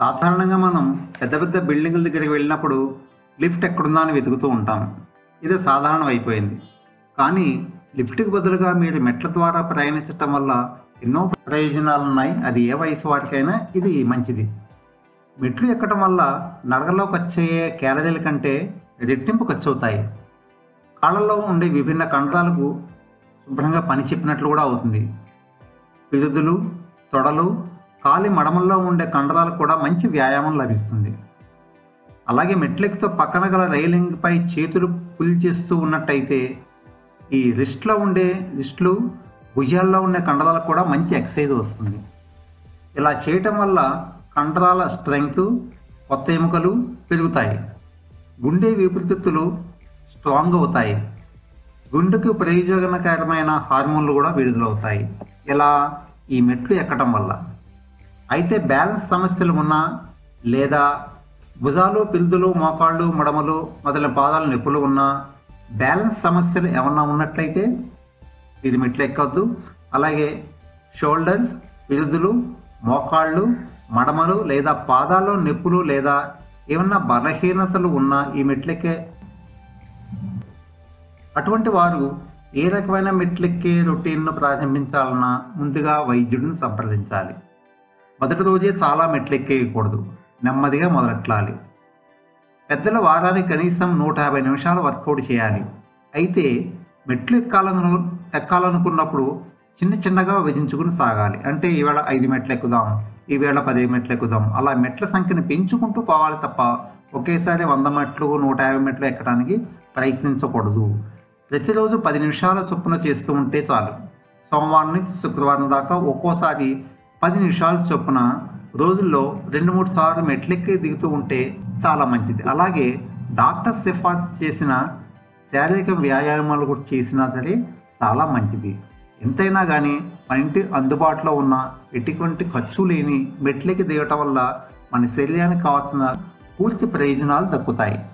సాధారణంగా మనం పెద్ద పెద్ద బిల్డింగుల దగ్గరికి వెళ్ళినప్పుడు లిఫ్ట్ ఎక్కడుందా అని వెతుకుతూ ఉంటాం ఇది సాధారణం అయిపోయింది కానీ లిఫ్ట్కి బదులుగా మీరు మెట్ల ద్వారా ప్రయాణించటం వల్ల ఎన్నో ప్రయోజనాలు ఉన్నాయి అది ఏ వయసు వారికైనా ఇది మంచిది మెట్లు ఎక్కడం వల్ల నడకలో ఖర్చు అయ్యే క్యాలరీల కంటే రెట్టింపు ఖర్చు అవుతాయి కాళ్ళలో ఉండే విభిన్న కండరాలకు శుభ్రంగా పని చెప్పినట్లు కూడా అవుతుంది పిరుదులు తొడలు కాలి మడమల్లో ఉండే కండరాలకు కూడా మంచి వ్యాయామం లభిస్తుంది అలాగే మెట్లెక్కుతో పక్కన గల రైలింగ్పై చేతులు పుల్ చేస్తూ ఉన్నట్టయితే ఈ రిస్ట్లో ఉండే రిస్ట్లు భుజాల్లో ఉండే కండరాలకు కూడా మంచి ఎక్సర్సైజ్ వస్తుంది ఇలా చేయటం వల్ల కండరాల స్ట్రెంగ్త్ కొత్త ఎముకలు పెరుగుతాయి గుండె ఊపిరితిత్తులు స్ట్రాంగ్ అవుతాయి గుండెకు ప్రయోజనకరమైన హార్మోన్లు కూడా విడుదలవుతాయి ఇలా ఈ మెట్లు ఎక్కడం వల్ల అయితే బ్యాలెన్స్ సమస్యలు ఉన్నా లేదా భుజాలు పిల్దులు మోకాళ్ళు మడమలు మొదలైన పాదాల నొప్పులు ఉన్నా బ్యాలెన్స్ సమస్యలు ఏమన్నా ఉన్నట్లయితే ఇది మెట్లు ఎక్కొద్దు అలాగే షోల్డర్స్ పిరుదులు మోకాళ్ళు మడమలు లేదా పాదాల్లో నొప్పులు లేదా ఏమన్నా బలహీనతలు ఉన్నా ఈ మెట్లెక్కే అటువంటి వారు ఏ రకమైన మెట్లెక్కే రొటీన్ను ప్రారంభించాలన్నా ముందుగా వైద్యుడిని సంప్రదించాలి మొదటి రోజే చాలా మెట్లెక్కేయకూడదు నెమ్మదిగా మొదలెట్టాలి పెద్దల వారానికి కనీసం నూట యాభై నిమిషాలు వర్కౌట్ చేయాలి అయితే మెట్లు ఎక్కాలను ఎక్కాలనుకున్నప్పుడు చిన్న చిన్నగా విభజించుకుని సాగాలి అంటే ఈవేళ ఐదు మెట్లు ఎక్కుదాం ఈవేళ పది మెట్లు ఎక్కుదాం అలా మెట్ల సంఖ్యను పెంచుకుంటూ పోవాలి తప్ప ఒకేసారి వంద మెట్లు నూట యాభై మెట్లు ఎక్కడానికి ప్రయత్నించకూడదు ప్రతిరోజు పది నిమిషాల చొప్పున చేస్తూ ఉంటే చాలు సోమవారం నుంచి శుక్రవారం దాకా ఒక్కోసారి పది నిమిషాల చొప్పున రోజుల్లో రెండు మూడు సార్లు మెట్లెక్కి దిగుతూ ఉంటే చాలా మంచిది అలాగే డాక్టర్ సిఫార్సు చేసిన శారీరక వ్యాయామాలు కూడా చేసినా సరే చాలా మంచిది ఎంతైనా కానీ మన ఇంటి అందుబాటులో ఉన్న ఎటువంటి ఖర్చు లేని మెట్లకి దిగటం వల్ల మన శరీరానికి కావాల్సిన పూర్తి ప్రయోజనాలు దక్కుతాయి